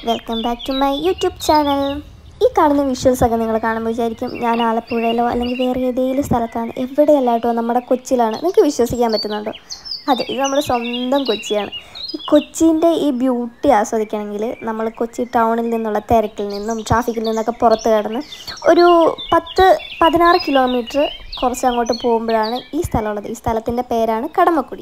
welcome back to my YouTube channel ഈ കാണുന്ന visuals ഒക്കെ നിങ്ങൾ കാണുമ്പോൾ വിചാരിക്കും ഞാൻ ആലപ്പുഴയിലോ അല്ലെങ്കിൽ വേറെ ഏതെങ്കിലും സ്ഥലത്താണ് എവിടെയല്ല കേട്ടോ നമ്മുടെ കൊച്ചിയിലാണ് നിങ്ങൾക്ക് വിശ്വസിക്കാൻ പറ്റുന്നുണ്ടോ അതെ ഇത് നമ്മുടെ സ്വന്തം കൊച്ചിയാണ് ഈ കൊച്ചീൻ്റെ ഈ ബ്യൂട്ടി ആസ്വദിക്കണമെങ്കിൽ നമ്മൾ കൊച്ചി ടൗണിൽ നിന്നുള്ള തിരക്കിൽ നിന്നും ട്രാഫിക്കിൽ നിന്നൊക്കെ പുറത്ത് കിടന്ന് ഒരു പത്ത് പതിനാറ് കിലോമീറ്റർ കുറച്ച് അങ്ങോട്ട് പോകുമ്പോഴാണ് ഈ സ്ഥലമുള്ളത് ഈ സ്ഥലത്തിൻ്റെ പേരാണ് കടമക്കുടി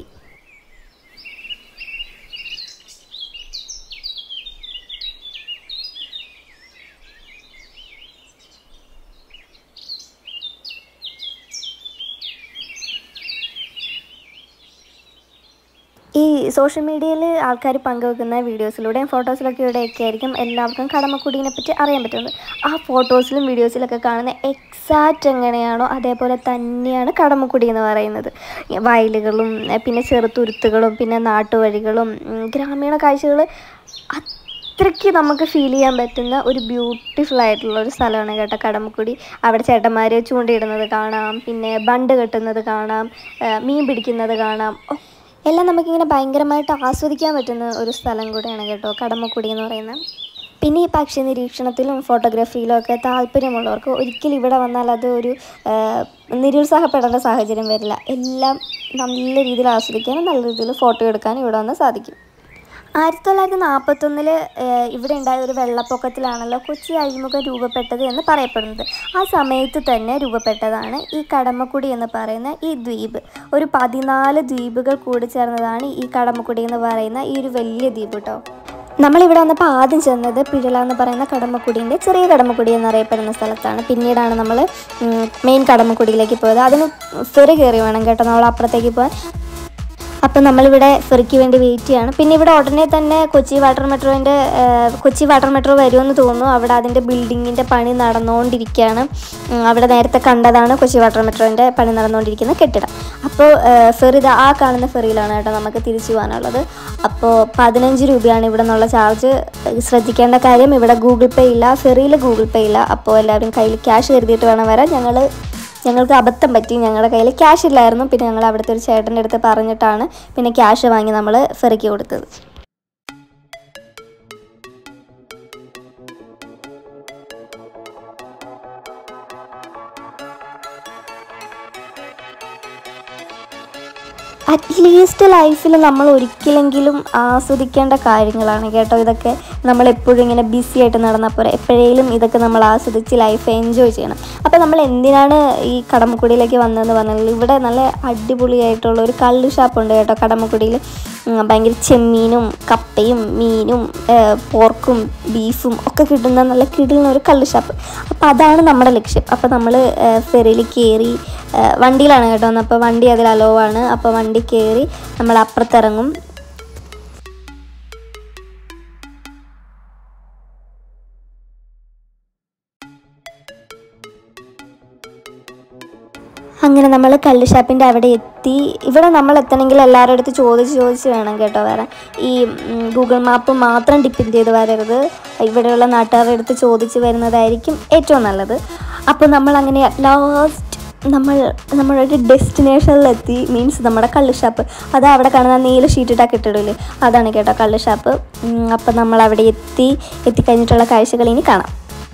ഈ സോഷ്യൽ മീഡിയയിൽ ആൾക്കാർ പങ്കുവെക്കുന്ന വീഡിയോസിലൂടെയും ഫോട്ടോസിലൊക്കെ ആയിരിക്കും എല്ലാവർക്കും കടമക്കുടീനെ പറ്റി അറിയാൻ പറ്റുന്നത് ആ ഫോട്ടോസിലും വീഡിയോസിലൊക്കെ കാണുന്ന എക്സാക്റ്റ് എങ്ങനെയാണോ അതേപോലെ തന്നെയാണ് കടമക്കുടി എന്ന് പറയുന്നത് വയലുകളും പിന്നെ ചെറുതുരുത്തുകളും പിന്നെ നാട്ടുവഴികളും ഉം, ഗ്രാമീണ കാഴ്ചകൾ അത്രയ്ക്ക് നമുക്ക് ഫീൽ ചെയ്യാൻ പറ്റുന്ന ഒരു ബ്യൂട്ടിഫുൾ ആയിട്ടുള്ള ഒരു സ്ഥലമാണ് കേട്ടോ കടമക്കുടി അവിടെ ചേട്ടന്മാർ ചൂണ്ടയിടുന്നത് കാണാം പിന്നെ ബണ്ട് കെട്ടുന്നത് കാണാം ആ, മീൻ പിടിക്കുന്നത് കാണാം ഒ- എല്ലാം നമുക്കിങ്ങനെ ഭയങ്കരമായിട്ട് ആസ്വദിക്കാൻ പറ്റുന്ന ഒരു സ്ഥലം കൂടിയാണ് കേട്ടോ കടമക്കുടി എന്ന് പറയുന്നത് പിന്നെ ഈ പക്ഷി നിരീക്ഷണത്തിലും ഫോട്ടോഗ്രാഫിയിലും ഒക്കെ താല്പര്യമുള്ളവർക്ക് ഒരിക്കലും ഇവിടെ വന്നാൽ അത് ഒരു ആ, നിരുത്സാഹപ്പെടേണ്ട സാഹചര്യം വരില്ല എല്ലാം നല്ല രീതിയിൽ ആസ്വദിക്കാനും നല്ല രീതിയിൽ ഫോട്ടോ എടുക്കാനും ഇവിടെ വന്ന് സാധിക്കും ആയിരത്തി തൊള്ളായിരത്തി നാൽപ്പത്തൊന്നിൽ ഇവിടെ ഉണ്ടായ ഒരു വെള്ളപ്പൊക്കത്തിലാണല്ലോ കൊച്ചി അഴിമുഖം രൂപപ്പെട്ടത് എന്ന് പറയപ്പെടുന്നത് ആ സമയത്ത് തന്നെ രൂപപ്പെട്ടതാണ് ഈ കടമക്കുടി എന്ന് പറയുന്ന ഈ ദ്വീപ് ഒരു പതിനാല് ദ്വീപുകൾ കൂടി ചേർന്നതാണ് ഈ കടമക്കുടി എന്ന് പറയുന്ന ഈ ഒരു വലിയ ദ്വീപ് കേട്ടോ നമ്മളിവിടെ വന്നപ്പോൾ ആദ്യം ചെന്നത് പിഴല എന്ന് പറയുന്ന കടമക്കുടീൻ്റെ ചെറിയ കടമക്കുടി എന്നറിയപ്പെടുന്ന സ്ഥലത്താണ് പിന്നീടാണ് നമ്മൾ മെയിൻ കടമക്കുടിയിലേക്ക് പോയത് അതിന് ഫെറി കയറി വേണം കേട്ടോ നമ്മൾ അപ്പുറത്തേക്ക് പോകാൻ അപ്പം നമ്മളിവിടെ ഫെറിക്ക് വേണ്ടി വെയിറ്റ് ചെയ്യാണ് പിന്നെ ഇവിടെ ഉടനെ തന്നെ കൊച്ചി വാട്ടർ മെട്രോൻ്റെ കൊച്ചി വാട്ടർ മെട്രോ വരുമെന്ന് തോന്നുന്നു അവിടെ അതിൻ്റെ ബിൽഡിങ്ങിൻ്റെ പണി നടന്നുകൊണ്ടിരിക്കുകയാണ് ഉം, അവിടെ നേരത്തെ കണ്ടതാണ് കൊച്ചി വാട്ടർ മെട്രോൻ്റെ പണി നടന്നുകൊണ്ടിരിക്കുന്ന കെട്ടിടം അപ്പോൾ ഫെറി ഇതാ ആ കാണുന്ന ഫെറിയിലാണ് കേട്ടോ നമുക്ക് തിരിച്ചു പോകാനുള്ളത് അപ്പോൾ പതിനഞ്ച് രൂപയാണ് ഇവിടെ നിന്നുള്ള ചാർജ് ശ്രദ്ധിക്കേണ്ട കാര്യം ഇവിടെ ഗൂഗിൾ പേ ഇല്ല ഫെറിയിൽ ഗൂഗിൾ പേ ഇല്ല അപ്പോൾ എല്ലാവരും കയ്യിൽ ക്യാഷ് കരുതിയിട്ട് വേണം വരാൻ ഞങ്ങൾ ഞങ്ങൾക്ക് അബദ്ധം പറ്റി ഞങ്ങളുടെ കയ്യിൽ ക്യാഷ് ഇല്ലായിരുന്നു പിന്നെ ഞങ്ങൾ അവിടുത്തെ ഒരു ചേട്ടൻ്റെ അടുത്ത് പറഞ്ഞിട്ടാണ് പിന്നെ ക്യാഷ് വാങ്ങി നമ്മൾ ഫെറിക്ക് കൊടുത്തത് അറ്റ്ലീസ്റ്റ് ലൈഫിൽ നമ്മൾ ഒരിക്കലെങ്കിലും ആസ്വദിക്കേണ്ട കാര്യങ്ങളാണ് കേട്ടോ ഇതൊക്കെ നമ്മൾ എപ്പോഴും ഇങ്ങനെ ബിസി ആയിട്ട് നടന്നാൽ പോരാ എപ്പോഴേലും ഇതൊക്കെ നമ്മൾ ആസ്വദിച്ച് ലൈഫ് എൻജോയ് ചെയ്യണം അപ്പോൾ നമ്മൾ എന്തിനാണ് ഈ കടമക്കുടിയിലേക്ക് വന്നതെന്ന് പറഞ്ഞാൽ ഇവിടെ നല്ല അടിപൊളിയായിട്ടുള്ള ഒരു കള്ള് ഷാപ്പുണ്ട് കേട്ടോ കടമക്കുടിയിൽ ഉം, ഭയങ്കര ചെമ്മീനും കപ്പയും മീനും ഏഹ്, പോർക്കും ബീഫും ഒക്കെ കിട്ടുന്ന നല്ല കിടുന്ന ഒരു കള്ള് ഷാപ്പ് അപ്പോൾ അതാണ് നമ്മുടെ ലക്ഷ്യം അപ്പോൾ നമ്മൾ ഫെറിയിൽ കയറി ഏഹ്, വണ്ടിയിലാണ് കേട്ടോ അപ്പോൾ വണ്ടി അതിൽ അലോവാണ് അപ്പോൾ വണ്ടി കയറി നമ്മൾ അപ്പുറത്തിറങ്ങും അങ്ങനെ നമ്മൾ കള്ള് ഷാപ്പിൻ്റെ അവിടെ എത്തി ഇവിടെ നമ്മൾ എത്തണമെങ്കിൽ എല്ലാവരുടെ അടുത്ത് ചോദിച്ച് ചോദിച്ച് വേണം കേട്ടോ വരാൻ ഈ ഉം, ഗൂഗിൾ മാപ്പ് മാത്രം ഡിപ്പെൻഡ് ചെയ്ത് വരരുത് ഇവിടെയുള്ള നാട്ടുകാരുടെ അടുത്ത് ചോദിച്ച് വരുന്നതായിരിക്കും ഏറ്റവും നല്ലത് അപ്പോൾ നമ്മൾ അങ്ങനെ ലാസ്റ്റ് നമ്മൾ നമ്മളൊരു ഡെസ്റ്റിനേഷനിലെത്തി മീൻസ് നമ്മുടെ കള്ള് ഷാപ്പ് അത് അവിടെ കാണുന്ന നീല ഷീറ്റിട്ടാ കെട്ടിടില്ലേ അതാണ് കേട്ടോ കള്ള് ഷാപ്പ് അപ്പോൾ നമ്മൾ അവിടെ എത്തി എത്തിക്കഴിഞ്ഞിട്ടുള്ള കാഴ്ചകൾ ഇനി കാണാം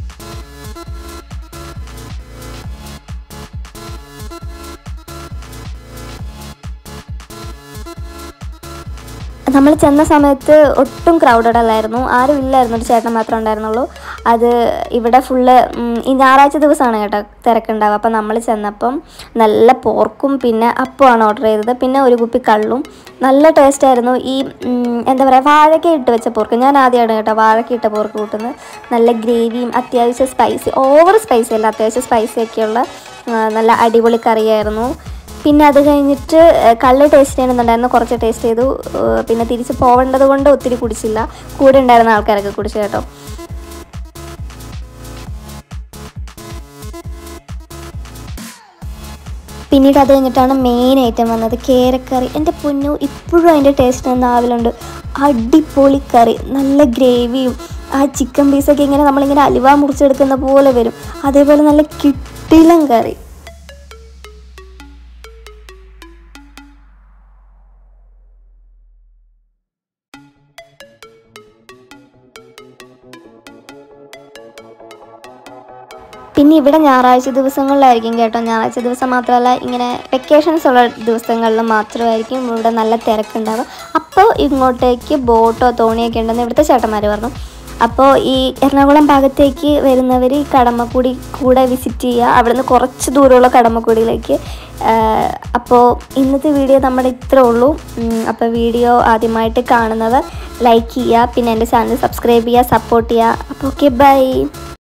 നമ്മൾ ചെന്ന സമയത്ത് ഒട്ടും ക്രൗഡഡ് അല്ലായിരുന്നു ആരും ഇല്ലായിരുന്നു ഒരു ചേട്ടൻ മാത്രമേ ഉണ്ടായിരുന്നുള്ളൂ അത് ഇവിടെ ഫുള്ള് ഈ ഞായറാഴ്ച ദിവസമാണ് കേട്ടോ തിരക്കുണ്ടാവുക അപ്പം നമ്മൾ ചെന്നപ്പം നല്ല പോർക്കും പിന്നെ അപ്പമാണ് ഓർഡർ ചെയ്തത് പിന്നെ ഒരു കുപ്പി കള്ളും നല്ല ടേസ്റ്റ് ആയിരുന്നു ഈ ഉം, എന്താ പറയുക വാഴയ്ക്ക ഇട്ട് വെച്ച പോർക്ക് ഞാൻ ആദ്യമാണ് കേട്ടോ വാഴയ്ക്ക ഇട്ട പോർക്ക് കൂട്ടുന്നത് നല്ല ഗ്രേവിയും അത്യാവശ്യം സ്പൈസി ഓവർ സ്പൈസി അല്ല അത്യാവശ്യം സ്പൈസി ഒക്കെയുള്ള ആ, നല്ല അടിപൊളി കറിയായിരുന്നു പിന്നെ അത് കഴിഞ്ഞിട്ട് ഏഹ്, കള്ള് ടേസ്റ്റ് ചെയ്യുന്നുണ്ടായിരുന്നു കുറച്ച് ടേസ്റ്റ് ചെയ്തു ഏഹ്, പിന്നെ തിരിച്ച് പോവേണ്ടത് കൊണ്ട് ഒത്തിരി കുടിച്ചില്ല കൂടെ ഉണ്ടായിരുന്ന ആൾക്കാരൊക്കെ കുടിച്ചു കേട്ടോ പിന്നീട് അത് കഴിഞ്ഞിട്ടാണ് മെയിൻ ഐറ്റം വന്നത് കേരക്കറി എൻ്റെ പൊന്നു ഇപ്പോഴും അതിൻ്റെ ടേസ്റ്റ് നാവിലുണ്ട് അടിപൊളി കറി നല്ല ഗ്രേവിയും ആ ചിക്കൻ പീസൊക്കെ ഇങ്ങനെ നമ്മളിങ്ങനെ അലുവ മുറിച്ചെടുക്കുന്ന പോലെ വരും അതേപോലെ നല്ല കിട്ടിലം കറി പിന്നെ ഇവിടെ ഞായറാഴ്ച ദിവസങ്ങളിലായിരിക്കും കേട്ടോ ഞായറാഴ്ച ദിവസം മാത്രമല്ല ഇങ്ങനെ വെക്കേഷൻസ് ഉള്ള ദിവസങ്ങളിൽ മാത്രമായിരിക്കും ഇവിടെ നല്ല തിരക്കുണ്ടാവുക അപ്പോൾ ഇങ്ങോട്ടേക്ക് ബോട്ടോ തോണിയൊക്കെ ഉണ്ടെന്ന് ഇവിടുത്തെ ചേട്ടന്മാർ പറഞ്ഞു അപ്പോൾ ഈ എറണാകുളം ഭാഗത്തേക്ക് വരുന്നവർ ഈ കടമക്കുടി കൂടെ വിസിറ്റ് ചെയ്യുക അവിടുന്ന് കുറച്ച് ദൂരമുള്ള കടമക്കുടിയിലേക്ക് അപ്പോൾ ഇന്നത്തെ വീഡിയോ നമ്മുടെ ഇത്രേ ഉള്ളൂ ഉം, അപ്പോൾ വീഡിയോ ആദ്യമായിട്ട് കാണുന്നവർ ലൈക്ക് ചെയ്യുക പിന്നെ എൻ്റെ ചാനൽ സബ്സ്ക്രൈബ് ചെയ്യുക സപ്പോർട്ട് ചെയ്യുക അപ്പോൾ ഓക്കെ ബൈ